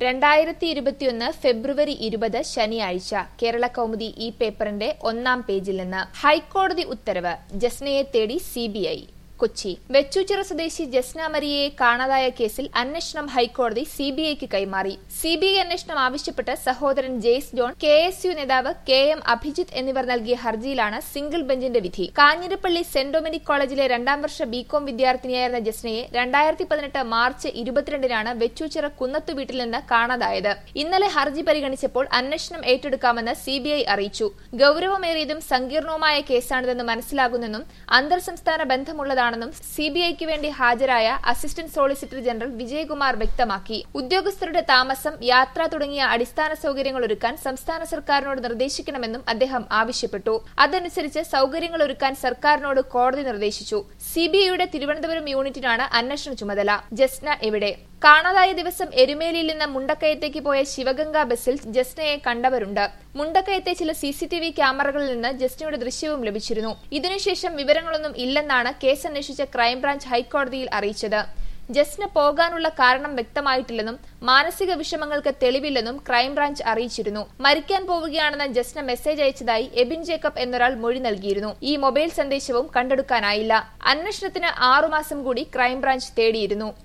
രണ്ടായിരത്തി ഇരുപത്തിയൊന്ന് ഫെബ്രുവരി ഇരുപത് ശനിയാഴ്ച കേരള കൗമുദി ഈ പേപ്പറിന്റെ ഒന്നാം പേജിൽ നിന്ന് ഹൈക്കോടതി ഉത്തരവ് ജസ്നയെ തേടി സിബിഐ കൊച്ചി വെച്ചൂച്ചിറ സ്വദേശി ജസ്ന മരിയയെ കാണാതായ കേസിൽ അന്വേഷണം ഹൈക്കോടതി സിബിഐക്ക് കൈമാറി സിബിഐ അന്വേഷണം ആവശ്യപ്പെട്ട് സഹോദരൻ Jais John K S U നേതാവ് കെ എം അഭിജിത്ത് എന്നിവർ നൽകിയ ഹർജിയിലാണ് സിംഗിൾ ബെഞ്ചിന്റെ വിധി കാഞ്ഞിരപ്പള്ളി സെന്റ് ഡൊമിനിക് കോളേജിലെ രണ്ടാം വർഷ ബികോം വിദ്യാർത്ഥിനിയായിരുന്ന ജസ്നയെ രണ്ടായിരത്തി പതിനെട്ട് മാർച്ച് ഇരുപത്തിരണ്ടിനാണ് വെച്ചൂച്ചിറ കുന്നത്തു വീട്ടിൽ നിന്ന് കാണാതായത് ഇന്നലെ ഹർജി പരിഗണിച്ചപ്പോൾ അന്വേഷണം ഏറ്റെടുക്കാമെന്ന് സിബിഐ അറിയിച്ചു ഗൌരവമേറിയതും സങ്കീർണവുമായ കേസാണിതെന്ന് മനസ്സിലാകുന്നെന്നും അന്തർ സംസ്ഥാന ബന്ധമുള്ളതാണെന്നും സിബിഐക്ക് വേണ്ടി ഹാജരായ അസിസ്റ്റന്റ് സോളിസിറ്റർ ജനറൽ വിജയകുമാർ വ്യക്തമാക്കി ഉദ്യോഗസ്ഥരുടെ താമസം യാത്ര തുടങ്ങിയ അടിസ്ഥാന സൗകര്യങ്ങൾ ഒരുക്കാൻ സംസ്ഥാന സർക്കാരിനോട് നിർദ്ദേശിക്കണമെന്നും അദ്ദേഹം ആവശ്യപ്പെട്ടു അതനുസരിച്ച് സൗകര്യങ്ങൾ ഒരുക്കാൻ സർക്കാരിനോട് കോടതി നിർദ്ദേശിച്ചു സിബിഐയുടെ തിരുവനന്തപുരം യൂണിറ്റിനാണ് അന്വേഷണ ചുമതല ജസ്ന എവിടെ കാണാതായ ദിവസം എരുമേലിയിൽ നിന്ന് മുണ്ടക്കയത്തേക്ക് പോയ ശിവഗംഗ ബസ്സിൽ ജസ്നയെ കണ്ടവരുണ്ട് മുണ്ടക്കയത്തെ ചില സിസിടിവി ക്യാമറകളിൽ നിന്ന് ജസ്നയുടെ ദൃശ്യവും ലഭിച്ചിരുന്നു ഇതിനുശേഷം വിവരങ്ങളൊന്നും ഇല്ലെന്നാണ് കേസ് അന്വേഷിച്ച ക്രൈംബ്രാഞ്ച് ഹൈക്കോടതിയിൽ അറിയിച്ചത് ജസ്ന പോകാനുള്ള കാരണം വ്യക്തമായിട്ടില്ലെന്നും മാനസിക വിഷമങ്ങൾക്ക് തെളിവില്ലെന്നും ക്രൈംബ്രാഞ്ച് അറിയിച്ചിരുന്നു മരിക്കാൻ പോവുകയാണെന്ന് ജസ്ന മെസ്സേജ് അയച്ചതായി എബിൻ ജേക്കബ് എന്നൊരാൾ മൊഴി നൽകിയിരുന്നു ഈ മൊബൈൽ സന്ദേശവും കണ്ടെടുക്കാനായില്ല അന്വേഷണത്തിന് ആറുമാസം കൂടി ക്രൈംബ്രാഞ്ച് തേടിയിരുന്നു